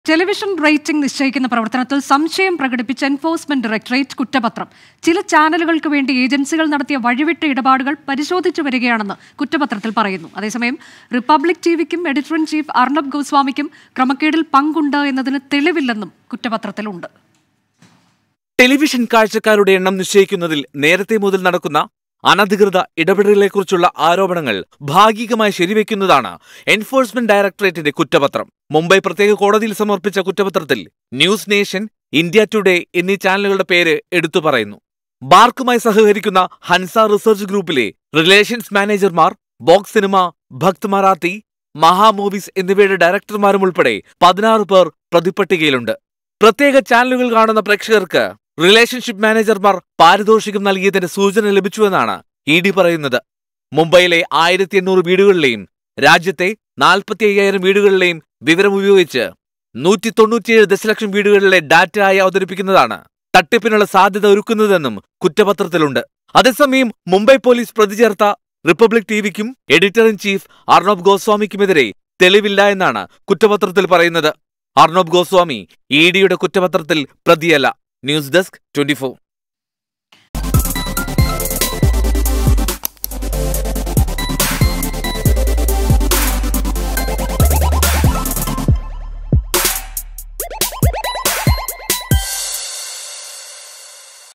television rating നിശ്ചയിക്കുന്ന പ്രവർത്തനത്തിൽ സംശയം പ്രകടിപ്പിച്ച എൻഫോഴ്സ്മെന്റ് ഡയറക്ടറേറ്റ് കുറ്റപത്രം ചില ചാനലുകൾക്ക് വേണ്ടി ഏജൻസികൾ നടത്തിയ വഴിവിട്ട ഇടപാടുകൾ പരിശോധിച്ചു വരികയാണെന്ന് കുറ്റപത്രത്തിൽ പറയുന്നു അതേസമയം റിപ്പബ്ലിക് ടിവിക്കും എഡിറ്റർ ഇൻ ചീഫ് അർണബ് ഗോസ്വാമിക്കും ക്രമക്കേടിൽ പങ്കുണ്ട് എന്നതിന് തെളിവില്ലെന്നും കുറ്റപത്രത്തിലുണ്ട് ടെലിവിഷൻ കാഴ്ചക്കാരുടെ എണ്ണം നിശ്ചയിക്കുന്നതിൽ നേരത്തെ മുതൽ നടക്കുന്ന അനധികൃത ഇടപെടലുകളെക്കുറിച്ചുള്ള ആരോപണങ്ങൾ ഭാഗികമായി ശരിവെക്കുന്നതാണ് എൻഫോഴ്സ്മെന്റ് ഡയറക്ടറേറ്റിന്റെ കുറ്റപത്രം മുംബൈ പ്രത്യേക കോടതിയിൽ സമർപ്പിച്ച കുറ്റപത്രത്തിൽ ന്യൂസ് നേഷൻ ഇന്ത്യ ടുഡേ എന്നീ ചാനലുകളുടെ പേര് എടുത്തു പറയുന്നു ബാർക്കുമായി സഹകരിക്കുന്ന ഹൻസ റിസർച്ച് ഗ്രൂപ്പിലെ റിലേഷൻസ് മാനേജർമാർ box cinema Fakt Marathi Maha movies എന്നിവയുടെ ഡയറക്ടർമാരും ഉൾപ്പെടെ പതിനാറ് പേർ പ്രതിപ്പട്ടികയിലുണ്ട് പ്രത്യേക ചാനലുകൾ കാണുന്ന പ്രേക്ഷകർക്ക് റിലേഷൻഷിപ്പ് മാനേജർമാർ പാരിതോഷികം നൽകിയതിന്റെ സൂചന ലഭിച്ചുവെന്നാണ് ഇ ഡി പറയുന്നത് മുംബൈയിലെ ആയിരത്തി എണ്ണൂറ് വീടുകളിലെയും രാജ്യത്തെ നാൽപ്പത്തി അയ്യായിരം വീടുകളിലെയും വിവരം ഉപയോഗിച്ച് നൂറ്റി തൊണ്ണൂറ്റിയേഴ് ദശലക്ഷം വീടുകളിലെ ഡാറ്റയായി അവതരിപ്പിക്കുന്നതാണ് തട്ടിപ്പിനുള്ള സാധ്യത ഒരുക്കുന്നതെന്നും കുറ്റപത്രത്തിലുണ്ട് അതേസമയം മുംബൈ പോലീസ് പ്രതി ചേർത്ത റിപ്പബ്ലിക് ടിവിക്കും എഡിറ്റർ ഇൻ ചീഫ് അർണബ് ഗോസ്വാമിക്കുമെതിരെ തെളിവില്ല എന്നാണ് കുറ്റപത്രത്തിൽ പറയുന്നത് അർണബ് ഗോസ്വാമി ഇ ഡിയുടെ കുറ്റപത്രത്തിൽ പ്രതിയല്ല ന്യൂസ് ഡെസ്ക് ട്വന്റി